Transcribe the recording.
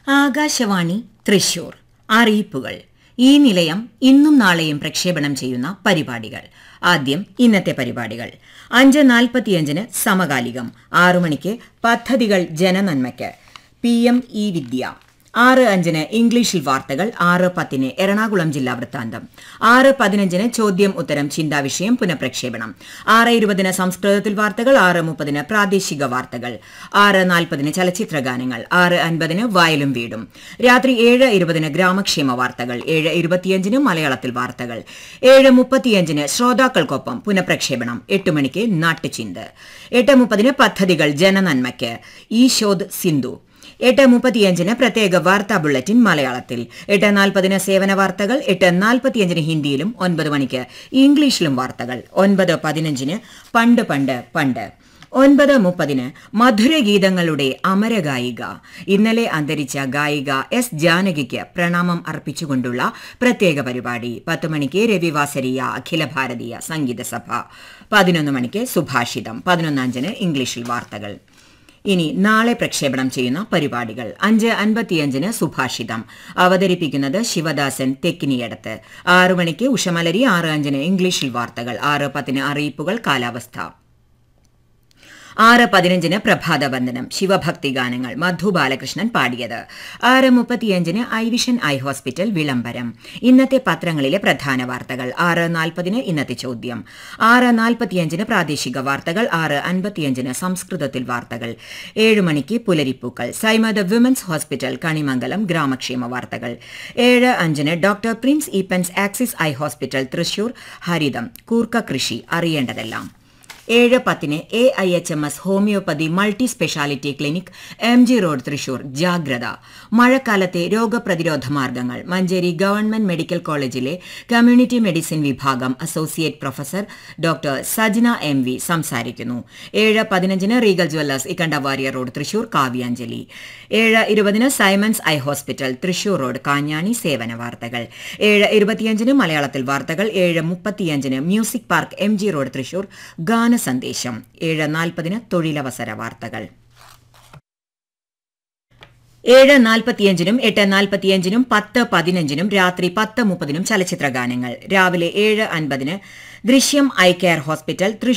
ആകാശവാണി തൃശൂർ അറിയിപ്പുകൾ ഈ നിലയം ഇന്നും നാളെയും പ്രക്ഷേപണം ചെയ്യുന്ന പരിപാടികൾ ആദ്യം ഇന്നത്തെ പരിപാടികൾ അഞ്ച് നാൽപ്പത്തിയഞ്ചിന് സമകാലികം ആറു മണിക്ക് പദ്ധതികൾ ജനനന്മയ്ക്ക് പി എം ഇ വിദ്യ ആറ് അഞ്ചിന് ഇംഗ്ലീഷിൽ വാർത്തകൾ ആറ് പത്തിന് എറണാകുളം ജില്ലാ വൃത്താന്തം ആറ് പതിനഞ്ചിന് ചോദ്യം ഉത്തരം ചിന്താവിഷയം പുനഃപ്രക്ഷേപണം ആറ് ഇരുപതിന് സംസ്കൃതത്തിൽ വാർത്തകൾ ആറ് മുപ്പതിന് പ്രാദേശിക വാർത്തകൾ ആറ് നാൽപ്പതിന് ചലച്ചിത്ര ഗാനങ്ങൾ ആറ് അൻപതിന് വയലും വീടും രാത്രി ഏഴ് ഇരുപതിന് ഗ്രാമക്ഷേമ വാർത്തകൾ ഏഴ് ഇരുപത്തിയഞ്ചിന് മലയാളത്തിൽ വാർത്തകൾ ഏഴ് മുപ്പത്തിയഞ്ചിന് ശ്രോതാക്കൾക്കൊപ്പം പുനഃപ്രക്ഷേപണം എട്ട് മണിക്ക് നാട്ടുചിന്ത് എട്ട് മുപ്പതിന് പദ്ധതികൾ ജനനന്മയ്ക്ക് ഈശോദ് സിന്ധു എട്ട് മുപ്പത്തിയഞ്ചിന് പ്രത്യേക വാർത്താ ബുള്ളറ്റിൻ മലയാളത്തിൽ എട്ട് നാൽപ്പതിന് സേവന വാർത്തകൾ എട്ട് നാൽപ്പത്തിയഞ്ചിന് ഹിന്ദിയിലും ഒൻപത് മണിക്ക് ഇംഗ്ലീഷിലും വാർത്തകൾ ഒൻപത് പതിനഞ്ചിന് പണ്ട് പണ്ട് പണ്ട് ഒൻപത് മുപ്പതിന് മധുരഗീതങ്ങളുടെ അമരഗായിക ഇന്നലെ അന്തരിച്ച ഗായിക എസ് ജാനകിക്ക് പ്രണാമം അർപ്പിച്ചുകൊണ്ടുള്ള പ്രത്യേക പരിപാടി പത്ത് മണിക്ക് രവിവാസരിയ അഖില ഭാരതീയ സംഗീത സഭ പതിനൊന്ന് മണിക്ക് സുഭാഷിതം പതിനൊന്നഞ്ചിന് ഇംഗ്ലീഷിൽ വാർത്തകൾ ഇനി നാളെ പ്രക്ഷേപണം ചെയ്യുന്ന പരിപാടികൾ അഞ്ച് അൻപത്തിയഞ്ചിന് സുഭാഷിതം അവതരിപ്പിക്കുന്നത് ശിവദാസൻ തെക്കിനിയടത്ത് ആറു മണിക്ക് ഉഷമലരി ആറ് അഞ്ചിന് ഇംഗ്ലീഷിൽ വാർത്തകൾ ആറ് പത്തിന് അറിയിപ്പുകൾ കാലാവസ്ഥ ആറ് പതിനഞ്ചിന് പ്രഭാതവന്ദനം ശിവഭക്തി ഗാനങ്ങൾ മധു ബാലകൃഷ്ണൻ പാടിയത് ആറ് മുപ്പത്തിയഞ്ചിന് ഐവിഷൻ ഐ ഹോസ്പിറ്റൽ വിളംബരം ഇന്നത്തെ പത്രങ്ങളിലെ പ്രധാന വാർത്തകൾ ആറ് നാൽപ്പതിന് ഇന്നത്തെ ചോദ്യം ആറ് നാൽപ്പത്തിയഞ്ചിന് പ്രാദേശിക വാർത്തകൾ ആറ് അൻപത്തിയഞ്ചിന് സംസ്കൃതത്തിൽ വാർത്തകൾ ഏഴ് മണിക്ക് പുലരിപ്പൂക്കൾ സൈമദ വിമൻസ് ഹോസ്പിറ്റൽ കണിമംഗലം ഗ്രാമക്ഷേമ വാർത്തകൾ ഏഴ് അഞ്ചിന് doctor Prince Eapen's Axis eye hospital Thrissur ഹരിതം കൂർക്ക കൃഷി അറിയേണ്ടതെല്ലാം ഏഴ് പത്തിന് A I H M S homoeopathy multi speciality clinic M G road Thrissur ജാഗ്രത മഴക്കാലത്തെ രോഗപ്രതിരോധ മാർഗങ്ങൾ മഞ്ചേരി ഗവൺമെന്റ് മെഡിക്കൽ കോളേജിലെ കമ്മ്യൂണിറ്റി മെഡിസിൻ വിഭാഗം associate professor doctor Sajna M V സംസാരിക്കുന്നു ഏഴ് പതിനഞ്ചിന് Regal jewellers Ikkanda Warrier road Thrissur കാവ്യാഞ്ജലി ഏഴ് ഇരുപതിന് Simon's eye hospital Thrissur road Kanjani സേവന വാർത്തകൾ ഏഴ് ഇരുപത്തിയഞ്ചിന് മലയാളത്തിൽ വാർത്തകൾ ഏഴ് മുപ്പത്തിയഞ്ചിന് music park M G road Thrissur ഗാന സന്ദേശം ഏഴ് നാൽപ്പതിന് തൊഴിലവസര വാർത്തകൾ ഏഴ് നാൽപ്പത്തിയഞ്ചിനും എട്ട് നാൽപ്പത്തിയഞ്ചിനും പത്ത് പതിനഞ്ചിനും രാത്രി പത്ത് മുപ്പതിനും ചലച്ചിത്ര ഗാനങ്ങൾ രാവിലെ ഏഴ് അൻപതിന് ദൃശ്യം ഐ കെയർ ഹോസ്പിറ്റൽ